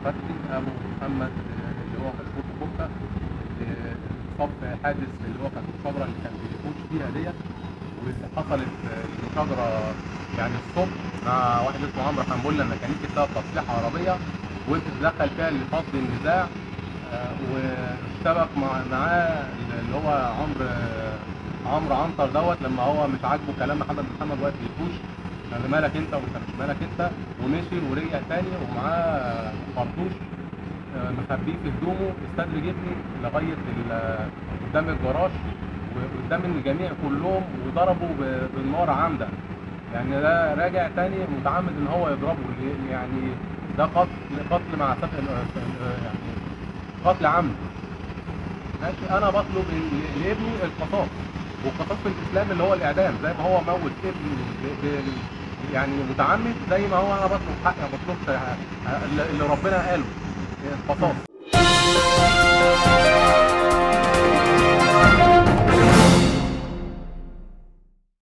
فتحي ابو محمد اللي هو مشهور بكوكا اللي اتصاب في حادث اللي هو كان في الشجره اللي كان بيخش فيها ديت وحصلت المشاجره يعني الصبح مع واحد اسمه عمرو حنبله ميكانيكي بسبب تصليح عربيه وتدخل فيها لفض النزاع آه، واشتبك مع معاه اللي هو عمرو عمرو عنتر دوت لما هو مش عاجبه كلام محمد محمد واقف بيفوش يعني مالك انت وانت مش مالك انت ومشي ورجع تاني ومعاه فرطوش آه، مخبيه في هدومه استدرج ابني لغايه ال- قدام الجراج وقدام الجميع كلهم وضربوا ب- بالنار عمدا يعني ده راجع تاني متعمد ان هو يضربه اللي- يعني ده قتل قتل مع سفك يعني قتل عمد ماشي انا بطلب ل- لابني القصاص والقصاص في الاسلام اللي هو الاعدام زي ما هو موت ابني ب- ب- يعني متعمد زي ما هو انا بطلب حقي ما بطلبش اللي اللي ربنا قاله القصاص